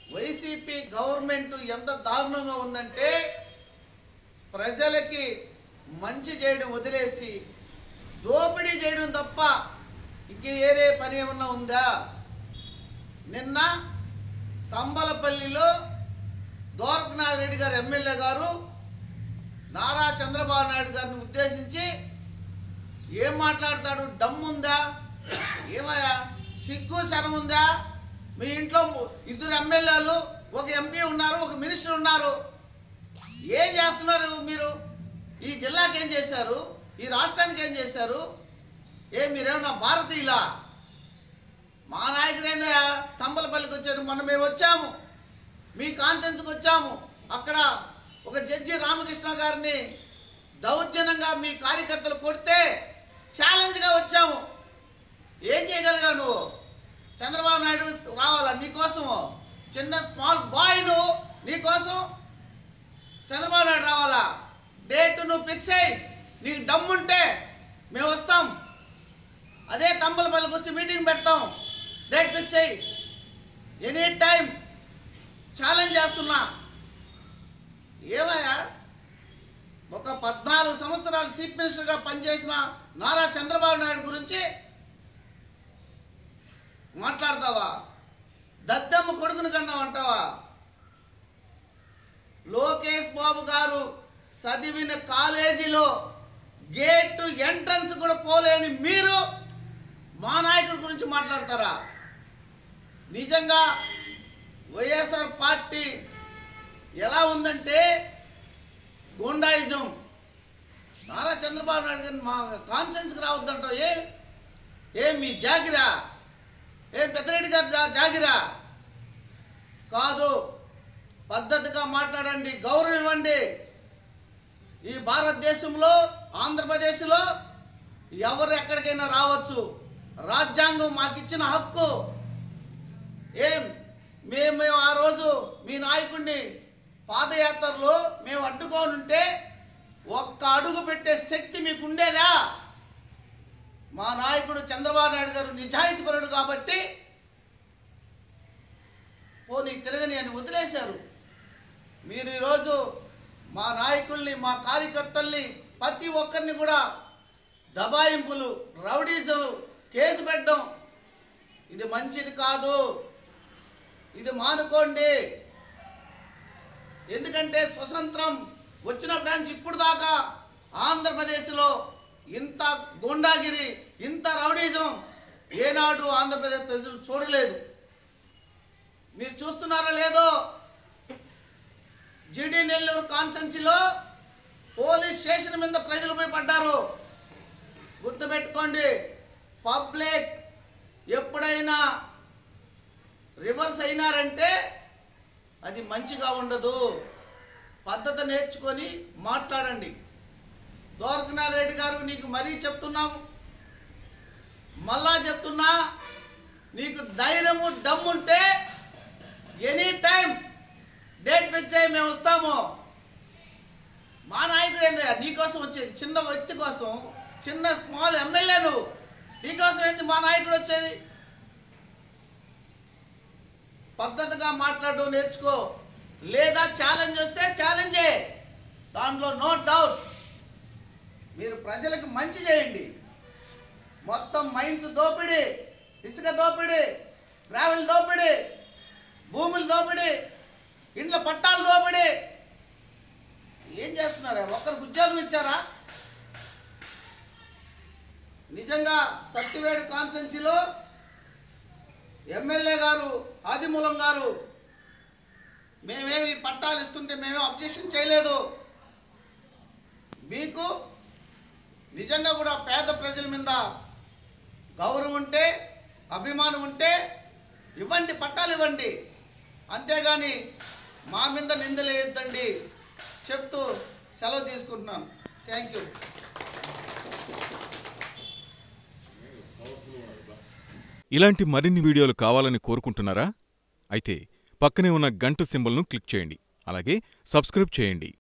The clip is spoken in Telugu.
వైసీపీ గవర్నమెంట్ ఎంత దారుణంగా ఉందంటే ప్రజలకి మంచి చేయడం వదిలేసి దోపిడీ చేయడం తప్ప ఇంక వేరే పని ఏమన్నా ఉందా నిన్న తంబలపల్లిలో ద్వారకనాథ్ రెడ్డి గారు ఎమ్మెల్యే గారు నారా చంద్రబాబు నాయుడు గారిని ఉద్దేశించి ఏం మాట్లాడతాడు దమ్ముందా ఏమయ్యా సిగ్గు శరం ఉందా మీ ఇంట్లో ఇద్దరు ఎమ్మెల్యేలు ఒక ఎంపీ ఉన్నారు ఒక మినిస్టర్ ఉన్నారు ఏం చేస్తున్నారు మీరు ఈ జిల్లాకి ఏం చేశారు ఈ రాష్ట్రానికి ఏం చేశారు ఏ మీరేమన్నా భారతీయులా మా నాయకుడు ఏందయ్యా తంబలపల్లికి వచ్చారు మొన్న మేము వచ్చాము మీ కాన్ఫరెన్స్కి వచ్చాము అక్కడ ఒక జడ్జి రామకృష్ణ గారిని దౌర్జన్యంగా మీ కార్యకర్తలు కొడితే ఛాలెంజ్గా వచ్చాము ఏం చేయగలిగావు నువ్వు చంద్రబాబు నాయుడు రావాలా నీకోసము చిన్న స్మాల్ బాయ్ నువ్వు నీకోసం చంద్రబాబు నాయుడు రావాలా డేట్ నువ్వు ఫిక్స్ అయ్యి నీకు దమ్ముంటే మేము వస్తాం అదే తంబలపల్లికి వచ్చి మీటింగ్ పెడతాం డేట్ ఫిక్స్ అయ్యి ఎనీ టైం ఛాలెంజ్ చేస్తున్నా ఏమయ్యా ఒక పద్నాలుగు సంవత్సరాలు చీఫ్ మినిస్టర్గా పనిచేసిన నారా చంద్రబాబు నాయుడు గురించి మాట్లాడతావా దద్దమ్మ కొడుకుని కన్నావు అంటావా లోకేష్ బాబు గారు చదివిన కాలేజీలో గేటు ఎంట్రన్స్ కూడా పోలేని మీరు మా నాయకుడి గురించి మాట్లాడతారా నిజంగా వైఎస్ఆర్ పార్టీ ఎలా ఉందంటే గూండాయిజం నారా చంద్రబాబు నాయుడు గారిని మా కాన్ఫరెన్స్కి రావద్దంటావు ఏ ఏ మీ జాగిరా ఏ పెద్దరెడ్డి గారు జా- జాగిరా కాదు పద్ధతిగా మాట్లాడండి గౌరవం ఇవ్వండి ఈ భారతదేశంలో ఆంధ్రప్రదేశ్లో ఎవరు ఎక్కడికైనా రావచ్చు రాజ్యాంగం మాకు ఇచ్చిన హక్కు ఏం మేము మేము ఆ రోజు మీ నాయకుడిని పాదయాత్రలో మేము అడ్డుకొని ఉంటే ఒక్క అడుగు పెట్టే శక్తి మీకు ఉండేదా మా నాయకుడు చంద్రబాబు నాయుడు గారు నిజాయితీపరుడు కాబట్టి పోనీ తిరగని అని వదిలేశారు మీరు ఈరోజు మా నాయకుల్ని మా కార్యకర్తల్ని ప్రతి ఒక్కరిని కూడా దబాయింపులు రౌడీజలు కేసు పెట్టడం ఇది మంచిది కాదు ఇది మానుకోండి ఎందుకంటే స్వతంత్రం వచ్చినప్పటి నుంచి ఇప్పుడు దాకా ఆంధ్రప్రదేశ్లో ఇంత గుండాగిరి ఇంత రౌడీజం ఏనాడు ఆంధ్రప్రదేశ్ ప్రజలు చూడలేదు మీరు చూస్తున్నారా లేదో జిడి నెల్లూరు కాన్స్టెన్సీలో పోలీస్ స్టేషన్ మీద ప్రజలు పోయి పడ్డారు గుర్తుపెట్టుకోండి పబ్లిక్ ఎప్పుడైనా రివర్స్ అయినారంటే అది మంచిగా ఉండదు పద్ధతి నేర్చుకొని మాట్లాడండి ద్వారకనాథ్ రెడ్డి గారు నీకు మరీ చెప్తున్నాము మళ్ళా చెప్తున్నా నీకు ధైర్యము దమ్ముంటే ఎనీ టైం డేట్ ఫిక్స్ అయ్యి మేము వస్తాము మా నాయకుడు ఏందయ్యా నీకోసం వచ్చేది చిన్న వ్యక్తి కోసం చిన్న స్మాల్ ఎమ్మెల్యే నువ్వు నీకోసం ఏంది మా నాయకుడు వచ్చేది పద్ధతిగా మాట్లాడడం నేర్చుకో లేదా ఛాలెంజ్ వస్తే ఛాలెంజే దాంట్లో నో డౌట్ మీరు ప్రజలకు మంచి చేయండి మొత్తం మైన్స్ దోపిడీ ఇసుక దోపిడీ ట్రావెల్ దోపిడీ భూముల దోపిడీ ఇండ్ల పట్టాలు దోపిడీ ఏం చేస్తున్నారా ఒక్కరికి ఉద్యోగం ఇచ్చారా నిజంగా సత్యవేడు కాన్స్టెన్సీలో ఎమ్మెల్యే గారు ఆదిమూలం గారు మేమేమి పట్టాలు ఇస్తుంటే మేమేం అబ్జెక్షన్ చేయలేదు మీకు నిజంగా కూడా పేద ప్రజల మీద గౌరవం ఉంటే అభిమానం ఉంటే ఇవ్వండి పట్టాలు ఇవ్వండి అంతేగాని మా మీద నిందలేయొద్దండి చెప్తూ సెలవు తీసుకుంటున్నాను థ్యాంక్ యూ ఇలాంటి మరిన్ని వీడియోలు కావాలని కోరుకుంటున్నారా అయితే పక్కనే ఉన్న గంట సింబల్ను క్లిక్ చేయండి అలాగే సబ్స్క్రైబ్ చేయండి